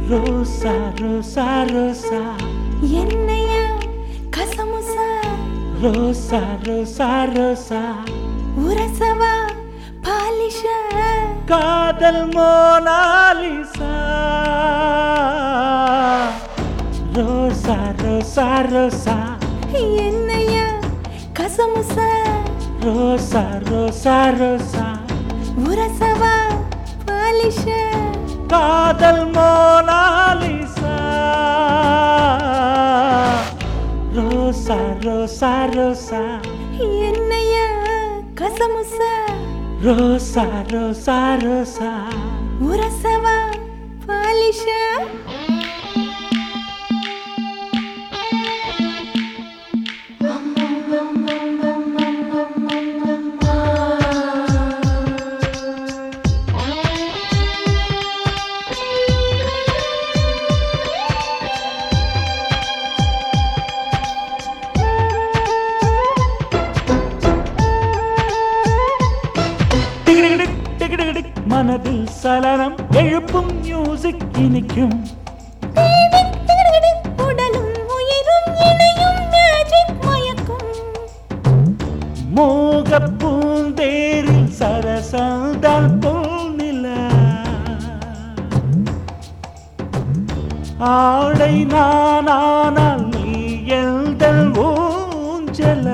ரோசா ரோசா ரோசா என்னையா கசமுசா ரோசா ரோசா ரோசா உரசவா பாலிஷ காதல் மோனாலிசா ரோசா ரோசா ரோசா என்னையா கசமுசா ரோசா ரோசா ரோசா உரசவா பாலிஷ காதல் மோனாலிசா ரோசா ரோசா ரோசா என்னையா கசமுசா ரோசா ரோசா ரோசா உரசவா பாலிஷ டிகிடிகிடிக், டிகிடிகிடிக், மனதில் சலனம் எழுப்பும் மியூசிக் இனிக்கும் உடலும் உயிரும் இணையும் மேஜிக் மயக்கும் மோக பூந்தேரில் சரசந்தால் போல் ஆடை நானானால் நீ எந்தல் ஊஞ்சலா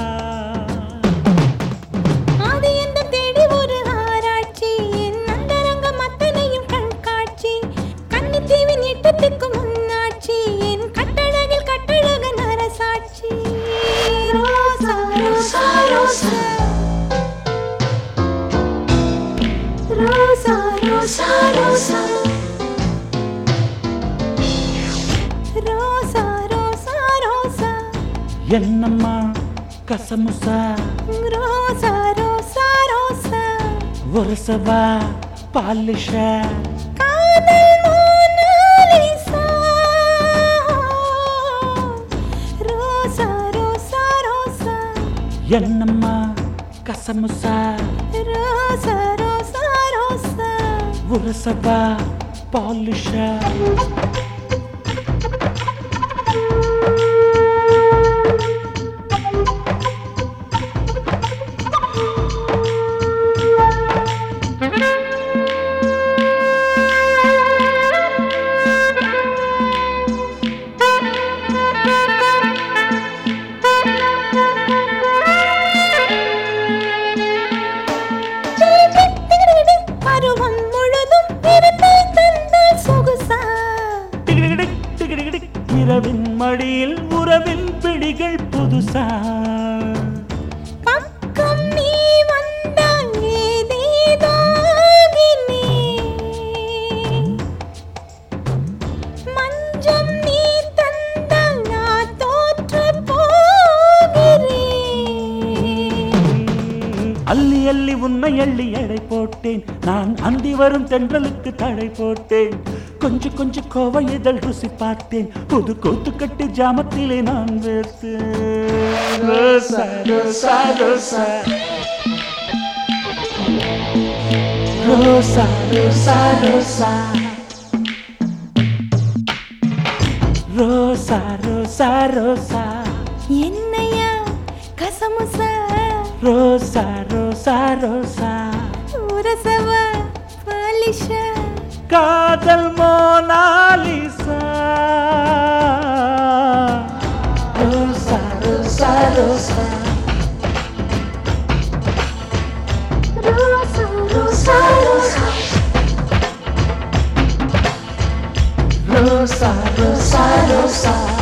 ஆதி எந்தம் தேடி ஒரு ஆராய்ச்சி என் அந்தரங்கம் அத்தனையும் கண்காட்சி கன்னித்தீவின் எட்டத்துக்கும் முன்னாட்சி என் கட்டழகில் கட்டழகன் அரசாட்சி ரோசா ரோசா ரோசா ரோசா ரோசா ரோசா ரோசா ரோசா ரோசா என்னம்மா கசமுசா ரோசா ரோசா ரோசா ஒரசவா பாலிஷ காதல் மோனாலிசா ரோசா ரோசா ரோசா என்னம்மா கசமுசா ரோசா ரோசா ரோசா ஒரசவா பாலிஷ பருவம் முழுதும் இருத்தை தந்தால் சொகுசா டிகிடிகிடிக், டிகிடிகிடிக், இரவின் மடியில் உறவின் பிடிகள் புதுசா பக்கம் நீ வந்தால் ஏதேதாகினே மஞ்சம் நீ தந்தால் நான் தோற்று போகிறேன் அள்ளி அள்ளி உன்னை அள்ளி எடை போட்டேன் நான் அந்தி வரும் தென்றலுக்கு தடை போட்டேன் கொஞ்சு கொஞ்சு கோவை இதழ் ருசி பார்த்தேன் புது கூத்து கட்டி ஜாமத்திலே நான் வேர்த்தேன் ரோசா ரோசா ரோசா ரோசா ரோசா ரோசா ரோசா ரோசா ரோசா என்னையா கசமுசா ரோசா ரோசா ரோசா உரசவா பாலிஷா காதல் மோனாலிசா ரோசா ரோசா ரோசா ரோசா ரோசா ரோசா ரோசா ரோசா ரோசா